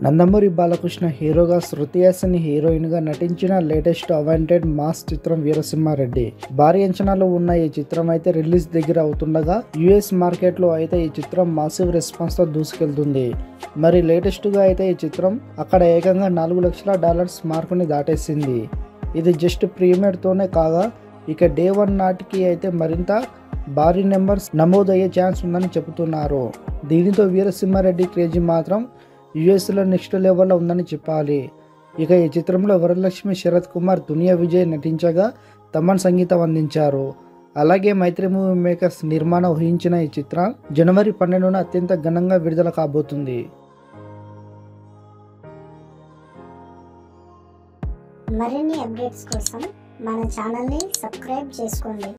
నందమూరి బాలకృష్ణ హీరోగా శృతి హాసన్ హీరోయిన్ గా నటించిన లేటెస్ట్ అవాంటెడ్ మాస్ చిత్రం వీరసింహారెడ్డి భారీ అంచనాలు ఉన్న ఈ చిత్రం అయితే రిలీజ్ దగ్గర అవుతుండగా యుఎస్ మార్కెట్ లో అయితే ఈ చిత్రం మాసివ్ రెస్పాన్స్ తో దూసుకెళ్తుంది మరి లేటెస్ట్ గా అయితే ఈ చిత్రం అక్కడ ఏకంగా నాలుగు లక్షల డాలర్స్ మార్కుని దాటేసింది ఇది జస్ట్ ప్రీమియర్ తోనే కాగా ఇక డే వన్ నాటికి అయితే మరింత భారీ నెంబర్స్ నమోదయ్యే ఛాన్స్ ఉందని చెబుతున్నారు దీనితో వీరసింహారెడ్డి క్రేజీ మాత్రం యుఎస్లో నెక్స్ట్ లెవెల్లో ఉందని చెప్పాలి ఇక ఈ చిత్రంలో వరలక్ష్మి శరత్ కుమార్ దునియా విజయ్ నటించగా తమన్ సంగీతం అందించారు అలాగే మైత్రి మూవీ మేకర్స్ నిర్మాణం వహించిన ఈ చిత్రం జనవరి పన్నెండున అత్యంత ఘనంగా విడుదల కాబోతుంది మరిన్ని అప్డేట్స్ కోసం మన ఛానల్ని సబ్స్క్రైబ్ చేసుకోండి